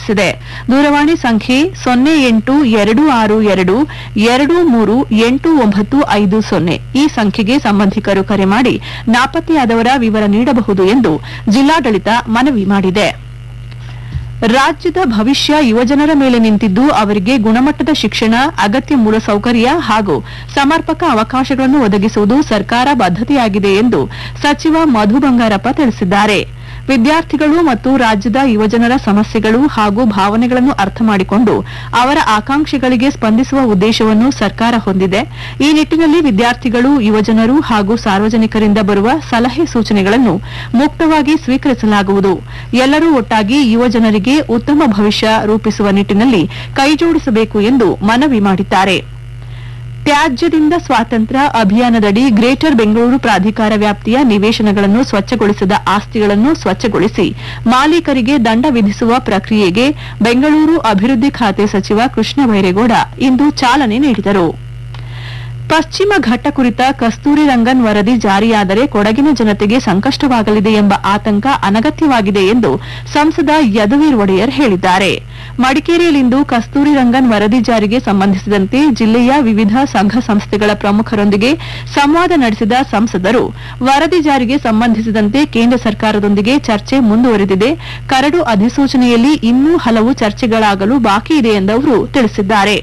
ಆಹ್ವಾನಿಸಿದೆ ದೂರವಾಣಿ ಸಂಖ್ಯೆ ಸೊನ್ನೆ ಎಂಟು ಎರಡು ಆರು ಎರಡು ಎರಡು ಮೂರು ಎಂಟು ಒಂಬತ್ತು ಐದು ಸೊನ್ನೆ ಈ ಸಂಖ್ಯೆಗೆ ಸಂಬಂಧಿಕರು ಕರೆ ಮಾಡಿ ನಾಪತ್ತೆಯಾದವರ ವಿವರ ನೀಡಬಹುದು ಎಂದು ಜಿಲ್ಲಾಡಳಿತ ಮನವಿ ಮಾಡಿದೆ ರಾಜ್ಯದ ಭವಿಷ್ಯ ಯುವಜನರ ಮೇಲೆ ನಿಂತಿದ್ದು ಅವರಿಗೆ ಗುಣಮಟ್ಟದ ಶಿಕ್ಷಣ ಅಗತ್ಯ ಮೂಲಸೌಕರ್ಯ ಹಾಗೂ ಸಮರ್ಪಕ ಅವಕಾಶಗಳನ್ನು ಒದಗಿಸುವುದು ಸರ್ಕಾರ ಬದ್ಧತೆಯಾಗಿದೆ ಎಂದು ಸಚಿವ ಮಧು ಬಂಗಾರಪ್ಪ ತಿಳಿಸಿದ್ದಾರೆ ವಿದ್ಯಾರ್ಥಿಗಳು ಮತ್ತು ರಾಜ್ಯದ ಯುವಜನರ ಸಮಸ್ಯೆಗಳು ಹಾಗೂ ಭಾವನೆಗಳನ್ನು ಅರ್ಥ ಮಾಡಿಕೊಂಡು ಅವರ ಆಕಾಂಕ್ಷೆಗಳಿಗೆ ಸ್ಪಂದಿಸುವ ಉದ್ದೇಶವನ್ನು ಸರ್ಕಾರ ಹೊಂದಿದೆ ಈ ನಿಟ್ಟಿನಲ್ಲಿ ವಿದ್ಯಾರ್ಥಿಗಳು ಯುವಜನರು ಹಾಗೂ ಸಾರ್ವಜನಿಕರಿಂದ ಬರುವ ಸಲಹೆ ಸೂಚನೆಗಳನ್ನು ಮುಕ್ತವಾಗಿ ಸ್ವೀಕರಿಸಲಾಗುವುದು ಎಲ್ಲರೂ ಒಟ್ಟಾಗಿ ಯುವಜನರಿಗೆ ಉತ್ತಮ ಭವಿಷ್ಯ ರೂಪಿಸುವ ನಿಟ್ಟಿನಲ್ಲಿ ಕೈಜೋಡಿಸಬೇಕು ಎಂದು ಮನವಿ ಮಾಡಿದ್ದಾರೆ ತ್ಯಾಜ್ಯದಿಂದ ಸ್ವಾತಂತ್ರ್ಯ ಅಭಿಯಾನದಡಿ ಗ್ರೇಟರ್ ಬೆಂಗಳೂರು ಪ್ರಾಧಿಕಾರ ವ್ಯಾಪ್ತಿಯ ನಿವೇಶನಗಳನ್ನು ಸ್ವಚ್ಛಗೊಳಿಸದ ಆಸ್ತಿಗಳನ್ನು ಸ್ವಚ್ಛಗೊಳಿಸಿ ಮಾಲೀಕರಿಗೆ ದಂಡ ವಿಧಿಸುವ ಪ್ರಕ್ರಿಯೆಗೆ ಬೆಂಗಳೂರು ಅಭಿವೃದ್ಧಿ ಖಾತೆ ಸಚಿವ ಕೃಷ್ಣ ಬೈರೇಗೌಡ ಇಂದು ಚಾಲನೆ ನೀಡಿದರು ಪಶ್ಚಿಮ ಘಟ್ಟ ಕುರಿತ ಕಸ್ತೂರಿ ರಂಗನ್ ವರದಿ ಜಾರಿಯಾದರೆ ಕೊಡಗಿನ ಜನತೆಗೆ ಸಂಕಷ್ಟವಾಗಲಿದೆ ಎಂಬ ಆತಂಕ ಅನಗತ್ಯವಾಗಿದೆ ಎಂದು ಸಂಸದ ಯದುವೀರ್ ಒಡೆಯರ್ ಹೇಳಿದ್ದಾರೆ ಮಡಿಕೇರಿಯಲ್ಲಿಂದು ಕಸ್ತೂರಿ ರಂಗನ್ ವರದಿ ಜಾರಿಗೆ ಸಂಬಂಧಿಸಿದಂತೆ ಜಿಲ್ಲೆಯ ವಿವಿಧ ಸಂಘ ಸಂಸ್ಥೆಗಳ ಪ್ರಮುಖರೊಂದಿಗೆ ಸಂವಾದ ನಡೆಸಿದ ಸಂಸದರು ವರದಿ ಜಾರಿಗೆ ಸಂಬಂಧಿಸಿದಂತೆ ಕೇಂದ್ರ ಸರ್ಕಾರದೊಂದಿಗೆ ಚರ್ಚೆ ಮುಂದುವರೆದಿದೆ ಕರಡು ಅಧಿಸೂಚನೆಯಲ್ಲಿ ಇನ್ನೂ ಹಲವು ಚರ್ಚೆಗಳಾಗಲು ಬಾಕಿ ಇದೆ ಎಂದು ಅವರು ತಿಳಿಸಿದ್ದಾರೆ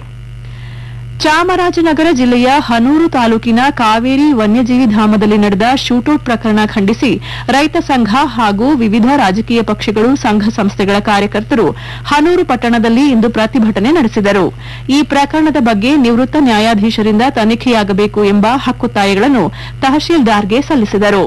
ಚಾಮರಾಜನಗರ ಜಿಲ್ಲೆಯ ಹನೂರು ತಾಲೂಕಿನ ಕಾವೇರಿ ವನ್ಯಜೀವಿ ಧಾಮದಲ್ಲಿ ನಡೆದ ಶೂಟೌಟ್ ಪ್ರಕರಣ ಖಂಡಿಸಿ ರೈತ ಸಂಘ ಹಾಗೂ ವಿವಿಧ ರಾಜಕೀಯ ಪಕ್ಷಗಳು ಸಂಘ ಸಂಸ್ಥೆಗಳ ಕಾರ್ಯಕರ್ತರು ಹನೂರು ಪಟ್ಟಣದಲ್ಲಿ ಇಂದು ಪ್ರತಿಭಟನೆ ನಡೆಸಿದರು ಈ ಪ್ರಕರಣದ ಬಗ್ಗೆ ನಿವೃತ್ತ ನ್ಯಾಯಾಧೀಶರಿಂದ ತನಿಖೆಯಾಗಬೇಕು ಎಂಬ ಹಕ್ಕುತ್ತಾಯಗಳನ್ನು ತಹಶೀಲ್ದಾರ್ಗೆ ಸಲ್ಲಿಸಿದರು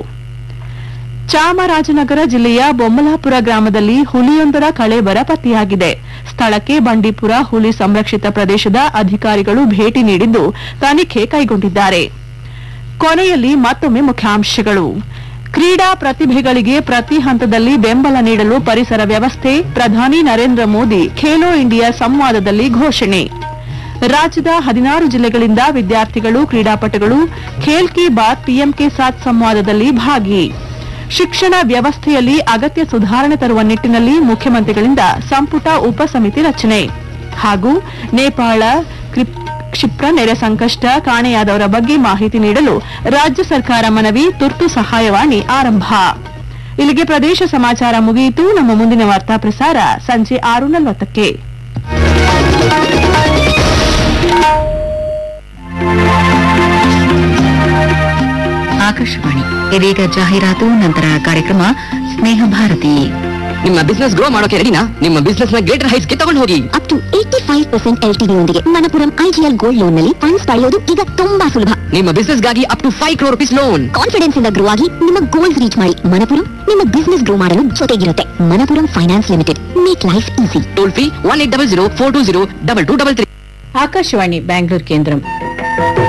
ಚಾಮರಾಜನಗರ ಜಿಲ್ಲೆಯ ಬೊಮ್ಮಲಾಪುರ ಗ್ರಾಮದಲ್ಲಿ ಹುಲಿಯೊಂದರ ಕಳೇಬರ ಪತ್ತೆಯಾಗಿದೆ ಸ್ಥಳಕ್ಕೆ ಬಂಡೀಪುರ ಹುಲಿ ಸಂರಕ್ಷಿತ ಪ್ರದೇಶದ ಅಧಿಕಾರಿಗಳು ಭೇಟಿ ನೀಡಿದ್ದು ತನಿಖೆ ಕೈಗೊಂಡಿದ್ದಾರೆ ಕೊನೆಯಲ್ಲಿ ಮತ್ತೊಮ್ಮೆ ಮುಖ್ಯಾಂಶಗಳು ಕ್ರೀಡಾ ಪ್ರತಿಭೆಗಳಿಗೆ ಪ್ರತಿ ಹಂತದಲ್ಲಿ ಬೆಂಬಲ ನೀಡಲು ಪರಿಸರ ವ್ಯವಸ್ಥೆ ಪ್ರಧಾನಿ ನರೇಂದ್ರ ಮೋದಿ ಖೇಲೋ ಇಂಡಿಯಾ ಸಂವಾದದಲ್ಲಿ ಘೋಷಣೆ ರಾಜ್ಯದ ಹದಿನಾರು ಜಿಲ್ಲೆಗಳಿಂದ ವಿದ್ಯಾರ್ಥಿಗಳು ಕ್ರೀಡಾಪಟುಗಳು ಖೇಲ್ ಕಿ ಬಾತ್ ಪಿಎಂ ಕೆ ಸಾಥ್ ಸಂವಾದದಲ್ಲಿ ಭಾಗಿ ಶಿಕ್ಷಣ ವ್ಯವಸ್ಥೆಯಲ್ಲಿ ಅಗತ್ಯ ಸುಧಾರಣೆ ತರುವ ನಿಟ್ಟಿನಲ್ಲಿ ಮುಖ್ಯಮಂತ್ರಿಗಳಿಂದ ಸಂಪುಟ ಉಪಸಮಿತಿ ರಚನೆ ಹಾಗೂ ನೇಪಾಳ ಕ್ರಿಪ್- ಕ್ಷಿಪ್ರ ನೆರೆ ಸಂಕಷ್ಟ ಕಾಣೆಯಾದವರ ಬಗ್ಗೆ ಮಾಹಿತಿ ನೀಡಲು ರಾಜ್ಯ ಸರ್ಕಾರ ಮನವಿ ತುರ್ತು ಸಹಾಯವಾಣಿ ಆರಂಭ ಇಲ್ಲಿಗೆ ಪ್ರದೇಶ ಸಮಾಚಾರ ಮುಗಿಯಿತು ನಮ್ಮ ಮುಂದಿನ ವಾರ್ತಾ ಪ್ರಸಾರ ಸಂಜೆ ಆರು ನಲವತ್ತಕ್ಕೆ ಆಕಾಶವಾಣಿ ಇದೀಗ ಜಾಹೀರಾತು ನಂತರ ಕಾರ್ಯಕ್ರಮ ಸ್ನೇಹ ಭಾರತಿ ನಿಮ್ಮ ಬಿಸ್ನೆಸ್ ಗ್ರೋ ಮಾಡೋಕೆ ರೆಡಿನಾ ನಿಮ್ಮ ಬಿಸ್ನೆಸ್ ನ ಗ್ರೇಟರ್ ಹೈಟ್ಸ್ ಗೆ ತಗೊಂಡು ಹೋಗಿ up to eighty five percent L T ಯೊಂದಿಗೆ ಮಣಪುರಂ ಐಜಿಎಲ್ ಗೋಲ್ಡ್ ಲೋನ್ ನಲ್ಲಿ ಫಂಡ್ಸ್ ಪಡೆಯೋದು ಈಗ ತುಂಬಾ ಸುಲಭ ನಿಮ್ಮ ಬಿಸ್ನೆಸ್ ಗಾಗಿ up to five crore rupees loan confidence ಇಂದ ಗ್ರೋ ಆಗಿ ನಿಮ್ಮ ಗೋಲ್ಸ್ ರೀಚ್ ಮಾಡಿ ಮಣಪುರಂ ನಿಮ್ಮ ಬಿಸ್ನೆಸ್ ಗ್ರೋ ಮಾಡಲು ಜೊತೆಗಿರುತ್ತೆ Manappuram finance limited make life easy toll free one eight double zero four two zero double two double three Akashvani Bengaluru కేంద్రం